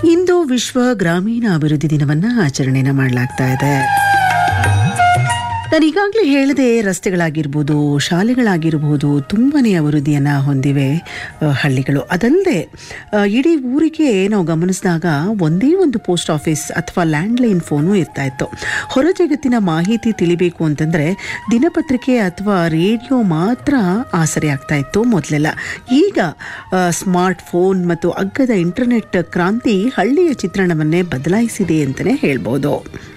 ಇಂದು ವಿಶ್ವ ಗ್ರಾಮೀಣ ಅಭಿವೃದ್ಧಿ ದಿನವನ್ನು ಆಚರಣೆನ ಮಾಡಲಾಗ್ತಾ ಇದೆ ನಾನು ಈಗಾಗಲೇ ಹೇಳಿದೆ ರಸ್ತೆಗಳಾಗಿರ್ಬೋದು ಶಾಲೆಗಳಾಗಿರ್ಬೋದು ತುಂಬನೇ ಅಭಿವೃದ್ಧಿಯನ್ನು ಹೊಂದಿವೆ ಆ, ಹಳ್ಳಿಗಳು ಅದಲ್ಲದೆ ಆ, ಇಡೀ ಊರಿಗೆ ನಾವು ಗಮನಿಸಿದಾಗ ಒಂದೇ ಒಂದು ಪೋಸ್ಟ್ ಆಫೀಸ್ ಅಥವಾ ಲ್ಯಾಂಡ್ಲೈನ್ ಫೋನು ಇರ್ತಾ ಇತ್ತು ಹೊರ ಜಗತ್ತಿನ ಮಾಹಿತಿ ತಿಳಿಬೇಕು ಅಂತಂದರೆ ದಿನಪತ್ರಿಕೆ ಅಥವಾ ರೇಡಿಯೋ ಮಾತ್ರ ಆಸರೆ ಆಗ್ತಾ ಇತ್ತು ಮೊದಲೆಲ್ಲ ಈಗ ಆ, ಸ್ಮಾರ್ಟ್ ಫೋನ್ ಮತ್ತು ಅಗ್ಗದ ಇಂಟರ್ನೆಟ್ ಕ್ರಾಂತಿ ಹಳ್ಳಿಯ ಚಿತ್ರಣವನ್ನೇ ಬದಲಾಯಿಸಿದೆ ಅಂತಲೇ ಹೇಳ್ಬೋದು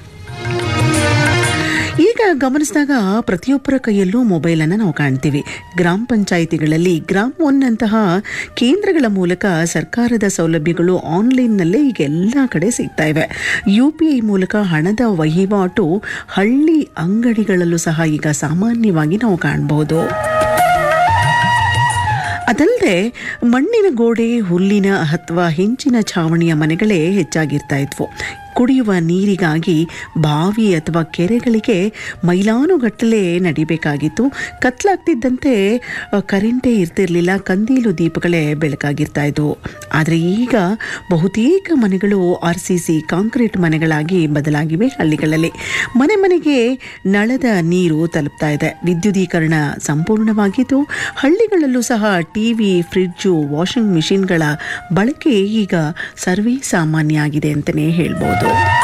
ಈಗ ಗಮನಿಸಿದಾಗ ಪ್ರತಿಯೊಬ್ಬರ ಕೈಯಲ್ಲೂ ಮೊಬೈಲನ್ನು ನಾವು ಕಾಣ್ತೀವಿ ಗ್ರಾಮ ಪಂಚಾಯಿತಿಗಳಲ್ಲಿ ಗ್ರಾಮ್ ಒನ್ ಅಂತಹ ಕೇಂದ್ರಗಳ ಮೂಲಕ ಸರ್ಕಾರದ ಸೌಲಭ್ಯಗಳು ಆನ್ಲೈನ್ನಲ್ಲೇ ಈಗ ಎಲ್ಲ ಕಡೆ ಸಿಗ್ತಾ ಇವೆ ಯು ಪಿ ಐ ಮೂಲಕ ಹಣದ ವಹಿವಾಟು ಹಳ್ಳಿ ಅಂಗಡಿಗಳಲ್ಲೂ ಸಹ ಈಗ ಸಾಮಾನ್ಯವಾಗಿ ನಾವು ಕಾಣಬಹುದು ಅದಲ್ಲದೆ ಮಣ್ಣಿನ ಗೋಡೆ ಹುಲ್ಲಿನ ಅಥವಾ ಹೆಂಚಿನ ಛಾವಣಿಯ ಮನೆಗಳೇ ಹೆಚ್ಚಾಗಿರ್ತಾ ಇದ್ವು ಕುಡಿಯುವ ನೀರಿಗಾಗಿ ಬಾವಿ ಅಥವಾ ಕೆರೆಗಳಿಗೆ ಮೈಲಾನುಗಟ್ಟಲೆ ನಡಿಬೇಕಾಗಿತ್ತು ಕತ್ಲಾಗ್ತಿದ್ದಂತೆ ಅ, ಕರೆಂಟೇ ಇರ್ತಿರ್ಲಿಲ್ಲ ಕಂದೀಲು ದೀಪಗಳೇ ಬೆಳಕಾಗಿರ್ತಾ ಇದ್ವು ಆದರೆ ಈಗ ಬಹುತೇಕ ಮನೆಗಳು ಆರ್ ಸಿ ಸಿ ಕಾಂಕ್ರೀಟ್ ಮನೆಗಳಾಗಿ ಬದಲಾಗಿವೆ ಹಳ್ಳಿಗಳಲ್ಲಿ ಮನೆ ಮನೆಗೆ ನಳದ ನೀರು ತಲುಪ್ತಾ ಇದೆ ವಿದ್ಯುದೀಕರಣ ಸಂಪೂರ್ಣವಾಗಿದ್ದು ಹಳ್ಳಿಗಳಲ್ಲೂ ಸಹ ಟಿವಿ ಫ್ರಿಡ್ಜು ವಾಷಿಂಗ್ ಮಿಷಿನ್ಗಳ ಬಳಕೆ ಈಗ ಸರ್ವೇ ಸಾಮಾನ್ಯ ಆಗಿದೆ ಅಂತಲೇ ಹೇಳ್ಬೋದು